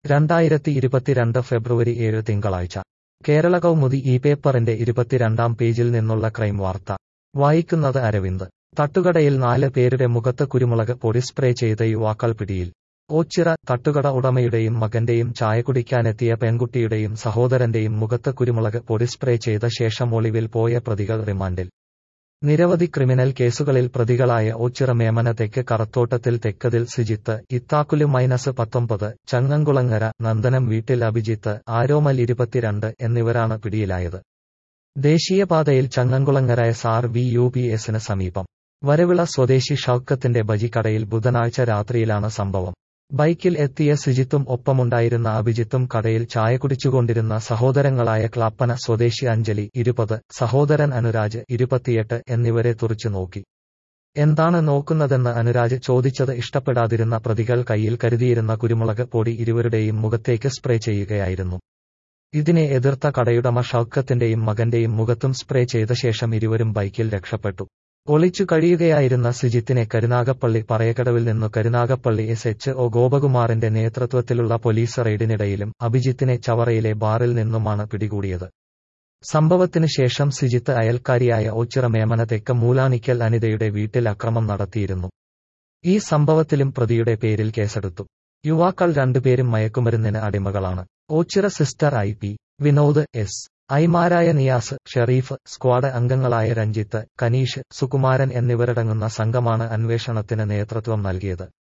രണ്ടായിരത്തി ഇരുപത്തിരണ്ട് ഫെബ്രുവരി ഏഴ് തിങ്കളാഴ്ച കേരള കൗമുദി ഈ പേപ്പറിന്റെ ഇരുപത്തിരണ്ടാം പേജിൽ നിന്നുള്ള ക്രൈം വാർത്ത വായിക്കുന്നത് അരവിന്ദ് തട്ടുകടയിൽ നാല് പേരുടെ മുഖത്ത് കുരുമുളക് പൊടി സ്പ്രേ ചെയ്ത യുവാക്കൾ പിടിയിൽ ഓച്ചിറ തട്ടുകട ഉടമയുടെയും മകന്റെയും ചായ കുടിക്കാനെത്തിയ പെൺകുട്ടിയുടെയും സഹോദരന്റെയും മുഖത്ത് കുരുമുളക് പൊടി സ്പ്രേ ചെയ്ത ശേഷം ഒളിവിൽ പോയ പ്രതികൾ റിമാൻഡിൽ നിരവധി ക്രിമിനൽ കേസുകളിൽ പ്രതികളായ ഓച്ചിറ മേമന തെക്ക് കറത്തോട്ടത്തിൽ തെക്കതിൽ സിജിത്ത് ഇത്താക്കുലു മൈനസ് പത്തൊമ്പത് ചങ്ങങ്കുളങ്ങര നന്ദനം വീട്ടിൽ അഭിജിത്ത് ആരോമൽ ഇരുപത്തിരണ്ട് എന്നിവരാണ് പിടിയിലായത് ദേശീയപാതയിൽ Changankulangara S R V U P എസിന് സമീപം വരവിള സ്വദേശി ഷൌക്കത്തിന്റെ ബജിക്കടയിൽ ബുധനാഴ്ച രാത്രിയിലാണ് സംഭവം ബൈക്കിൽ എത്തിയ സിജിത്തും ഒപ്പമുണ്ടായിരുന്ന അഭിജിത്തും കടയിൽ ചായ കുടിച്ചുകൊണ്ടിരുന്ന സഹോദരങ്ങളായ ക്ലാപ്പന സ്വദേശി അഞ്ജലി ഇരുപത് സഹോദരൻ അനുരാജ് ഇരുപത്തിയെട്ട് എന്നിവരെ തുറിച്ചു നോക്കി എന്താണ് നോക്കുന്നതെന്ന് അനുരാജ് ചോദിച്ചത് ഇഷ്ടപ്പെടാതിരുന്ന പ്രതികൾ കയ്യിൽ കരുതിയിരുന്ന കുരുമുളക് പൊടി ഇരുവരുടെയും മുഖത്തേക്ക് സ്പ്രേ ചെയ്യുകയായിരുന്നു ഇതിനെ എതിർത്ത കടയുടമ ഷൌക്കത്തിന്റെയും മകന്റെയും മുഖത്തും സ്പ്രേ ചെയ്ത ശേഷം ഇരുവരും ബൈക്കിൽ രക്ഷപ്പെട്ടു ഒളിച്ചു കഴിയുകയായിരുന്ന സിജിത്തിനെ കരുനാഗപ്പള്ളി പറയക്കടവിൽ നിന്നു കരുനാഗപ്പള്ളി എസ് എച്ച് ഒ ഗോപകുമാറിന്റെ നേതൃത്വത്തിലുള്ള പോലീസ് റെയ്ഡിനിടയിലും അഭിജിത്തിനെ ചവറയിലെ ബാറിൽ നിന്നുമാണ് പിടികൂടിയത് സംഭവത്തിന് ശേഷം സിജിത്ത് അയൽക്കാരിയായ ഓച്ചിറ മേമന തെക്ക് മൂലാനിക്കൽ അനിതയുടെ വീട്ടിൽ അക്രമം നടത്തിയിരുന്നു ഈ സംഭവത്തിലും പ്രതിയുടെ പേരിൽ കേസെടുത്തു യുവാക്കൾ രണ്ടുപേരും മയക്കുമരുന്നിന് അടിമകളാണ് ഓച്ചിറ സിസ്റ്റർ ഐ പി വിനോദ് എസ് ഐമാരായ നിയാസ് ഷെറീഫ് സ്ക്വാഡ് അംഗങ്ങളായ രഞ്ജിത്ത് കനീഷ് സുകുമാരൻ എന്നിവരടങ്ങുന്ന സംഘമാണ് അന്വേഷണത്തിന് നേതൃത്വം നൽകിയത്